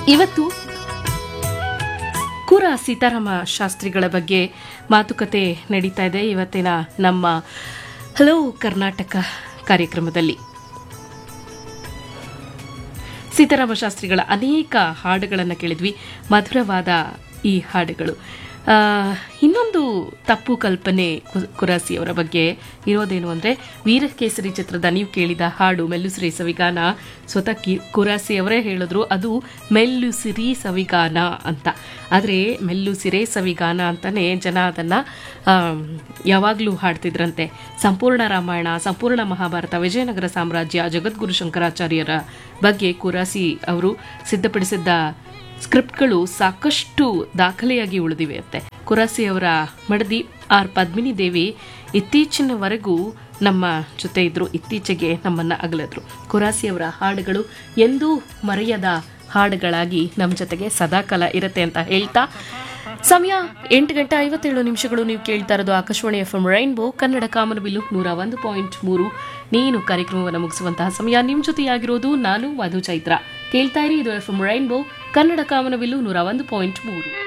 ಇವತ್ತು ಕುರ ಸೀತಾರಾಮ ಶಾಸ್ತ್ರಿಗಳ ಬಗ್ಗೆ ಮಾತುಕತೆ ನಡೀತಾ ಇದೆ ಇವತ್ತಿನ ನಮ್ಮ ಹಲೋ ಕರ್ನಾಟಕ ಕಾರ್ಯಕ್ರಮದಲ್ಲಿ ಸೀತಾರಾಮ ಶಾಸ್ತ್ರಿಗಳ ಅನೇಕ ಹಾಡುಗಳನ್ನು ಕೇಳಿದ್ವಿ ಮಧುರವಾದ ಈ ಹಾಡುಗಳು ಆ, ಇನ್ನೊಂದು ತಪ್ಪು ಕಲ್ಪನೆ ಕು- ಕುರಾಸಿ ಅವರ ಬಗ್ಗೆ ಇರೋದೇನು ಅಂದರೆ ವೀರಕೇಸರಿ ಚಿತ್ರದ ನೀವು ಕೇಳಿದ ಹಾಡು ಮೆಲ್ಲುಸಿರಿ ಸವಿಗಾನ ಸ್ವತಃ ಕಿ ಕುರಾಸಿ ಅವರೇ ಹೇಳಿದ್ರು ಅದು ಮೆಲ್ಲುಸಿರಿ ಸವಿಗಾನ ಅಂತ ಆದರೆ ಮೆಲ್ಲುಸಿರೆ ಸವಿಗಾನ ಅಂತಲೇ ಜನ ಅದನ್ನು ಯಾವಾಗಲೂ ಹಾಡ್ತಿದ್ರಂತೆ ಸಂಪೂರ್ಣ ರಾಮಾಯಣ ಸಂಪೂರ್ಣ ಮಹಾಭಾರತ ವಿಜಯನಗರ ಸಾಮ್ರಾಜ್ಯ ಜಗದ್ಗುರು ಶಂಕರಾಚಾರ್ಯರ ಬಗ್ಗೆ ಕುರಾಸಿ ಅವರು ಸಿದ್ಧಪಡಿಸಿದ್ದ ಸ್ಕ್ರಿಪ್ಟ್ಗಳು ಸಾಕಷ್ಟು ದಾಖಲೆಯಾಗಿ ಉಳಿದಿವೆ ಅಂತೆ ಕುರಾಸಿ ಅವರ ಮಡದಿ ಆರ್ ಪದ್ಮಿನಿ ದೇವಿ ಇತ್ತೀಚಿನವರೆಗೂ ನಮ್ಮ ಜೊತೆ ಇದ್ರು ಇತ್ತೀಚೆಗೆ ನಮ್ಮನ್ನ ಅಗಲಿದ್ರು ಕುರಾಸಿ ಅವರ ಹಾಡುಗಳು ಎಂದೂ ಮರೆಯದ ಹಾಡುಗಳಾಗಿ ನಮ್ಮ ಜೊತೆಗೆ ಸದಾಕಾಲ ಇರುತ್ತೆ ಅಂತ ಹೇಳ್ತಾ ಸಮಯ ಎಂಟು ಗಂಟೆ ಐವತ್ತೇಳು ನಿಮಿಷಗಳು ನೀವು ಕೇಳ್ತಾ ಇರೋದು Akashvani F M rainbow Kannada ಕಾಮನಬಿಲ್ಲು ನೂರ ಒಂದು ಪಾಯಿಂಟ್ ಮೂರು ನೀನು ಕಾರ್ಯಕ್ರಮವನ್ನು ಮುಗಿಸುವಂತಹ ಸಮಯ ನಿಮ್ಮ ಜೊತೆಯಾಗಿರೋದು ನಾನು ಮಧು ಚೈತ್ರ ಕೇಳ್ತಾ ಇರಿ ಇದು ಎಫ್ ಎಂ ರೈನ್ಬೋ ಕನ್ನಡ ಕಾಮನಬಿಲ್ಲು ನೂರ ಒಂದು ಪಾಯಿಂಟ್ ಮೂರು